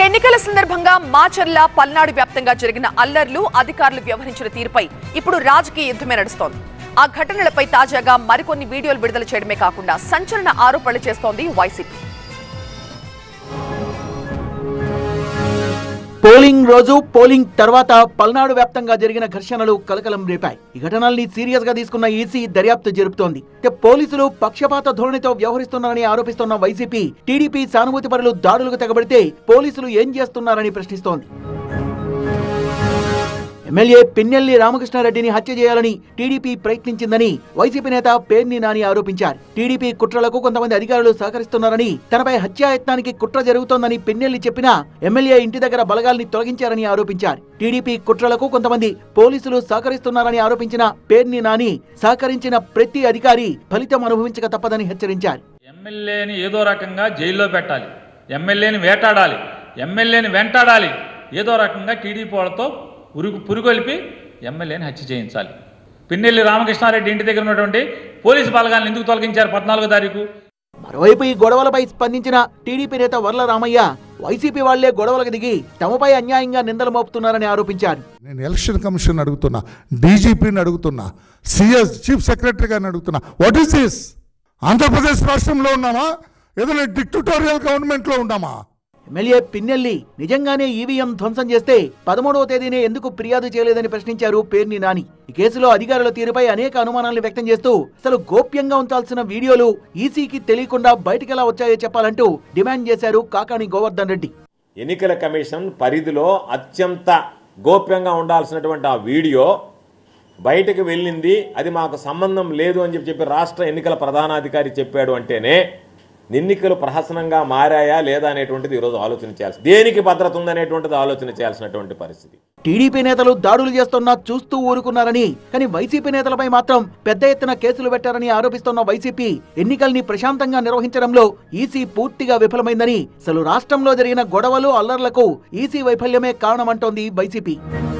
ఎన్నికల సందర్భంగా మాచర్ల పల్నాడు వ్యాప్తంగా జరిగిన అల్లర్లు అధికారులు వ్యవహరించిన తీరుపై ఇప్పుడు రాజకీయ యుద్ధమే నడుస్తోంది ఆ ఘటనలపై తాజాగా మరికొన్ని వీడియోలు విడుదల చేయడమే కాకుండా సంచలన ఆరోపణలు చేస్తోంది వైసీపీ పోలింగ్ రోజు పోలింగ్ తర్వాత పల్నాడు వ్యాప్తంగా జరిగిన ఘర్షణలు కలకలం రేపాయి ఈ ఘటనల్ని సీరియస్ గా తీసుకున్న ఈసీ దర్యాప్తు జరుపుతోంది అయితే పోలీసులు పక్షపాత ధోరణితో వ్యవహరిస్తున్నారని ఆరోపిస్తున్న వైసీపీ టీడీపీ సానుభూతి పరులు దాడులకు తెగబడితే పోలీసులు ఏం చేస్తున్నారని ప్రశ్నిస్తోంది ఎమ్మెల్యే పిన్నెల్లి రామకృష్ణారెడ్డిని హత్య చేయాలని టీడీపీ ప్రయత్నించిందని వైసీపీ నేత పేర్ని నాని ఆరోపించారు టీడీపీ కుట్రలకు కొంతమంది అధికారులు సహకరిస్తున్నారని తనపై హత్యాయత్నానికి కుట్ర జరుగుతోందని పిన్నెల్లి చెప్పినా ఎమ్మెల్యే ఇంటి దగ్గర బలగాల్ని తొలగించారని ఆరోపించారు టీడీపీ కుట్రలకు కొంతమంది పోలీసులు సహకరిస్తున్నారని ఆరోపించిన పేర్ని నాని సహకరించిన ప్రతి అధికారి ఫలితం అనుభవించక తప్పదని హెచ్చరించారు ఎమ్మెల్యేని ఏదో రకంగా జైల్లో పెట్టాలి ఎమ్మెల్యేని వేటాడాలి ఎమ్మెల్యేని వెంటాడాలి ఏదో రకంగా టీడీపీ వాళ్ళతో ఉరుగు పురుగొలిపి ఎమ్మెల్యేని హత్య చేయించాలి పిన్నెల్లి రామకృష్ణారెడ్డి ఇంటి దగ్గర ఉన్నటువంటి పోలీసు బలగాలను ఎందుకు తొలగించారు పద్నాలుగో తారీఖు మరోవైపు ఈ గొడవలపై స్పందించిన టీడీపీ నేత వర్ల రామయ్య వైసీపీ వాళ్లే గొడవలకు దిగి తమపై అన్యాయంగా నిందలు మోపుతున్నారని ఆరోపించారు నేను ఎలక్షన్ కమిషన్ అడుగుతున్నా డీజీపీని అడుగుతున్నా సిఎస్ చీఫ్ సెక్రటరీ గారిని అడుగుతున్నా వాట్ ఈస్ దిస్ ఆంధ్రప్రదేశ్ రాష్ట్రంలో ఉన్నామా ఏదైనా డిక్టటోరియల్ గవర్నమెంట్లో ఉన్నామా ఎమ్మెల్యే పిన్నెల్లి నిజంగానే ఈవీఎం ధ్వంసం చేస్తే పదమూడవ తేదీనే ఎందుకు ఫిర్యాదు చేయలేదని ప్రశ్నించారు పేర్ని నాని ఈ కేసులో అధికారుల తీరుపై అనేక అనుమానాలు వ్యక్తం చేస్తూ అసలు గోప్యంగా ఉంచాల్సిన వీడియోలు ఈసీకి తెలియకుండా బయటకెలా వచ్చాయో చెప్పాలంటూ డిమాండ్ చేశారు కాకాని గోవర్ధన్ రెడ్డి ఎన్నికల కమిషన్ పరిధిలో అత్యంత గోప్యంగా ఉండాల్సినటువంటి ఆ వీడియో బయటకు వెళ్ళింది అది మాకు సంబంధం లేదు అని చెప్పి చెప్పి రాష్ట్ర ఎన్నికల ప్రధానాధికారి చెప్పాడు అంటేనే ఎన్నికలు ప్రహసనంగా మారాయా లేదా అనేటువంటిది ఈరోజు ఆలోచన చేయాల్సి దేనికి భద్రత ఉందనేటువంటిది ఆలోచన చేయాల్సినటువంటి పరిస్థితి టీడీపీ నేతలు దాడులు చేస్తున్నా చూస్తూ ఊరుకున్నారని కానీ వైసీపీ నేతలపై మాత్రం పెద్ద ఎత్తున కేసులు పెట్టారని ఆరోపిస్తున్న వైసీపీ ఎన్నికల్ని ప్రశాంతంగా నిర్వహించడంలో ఈసీ పూర్తిగా విఫలమైందని అసలు రాష్ట్రంలో జరిగిన గొడవలు అల్లర్లకు ఈసీ వైఫల్యమే కారణమంటోంది వైసీపీ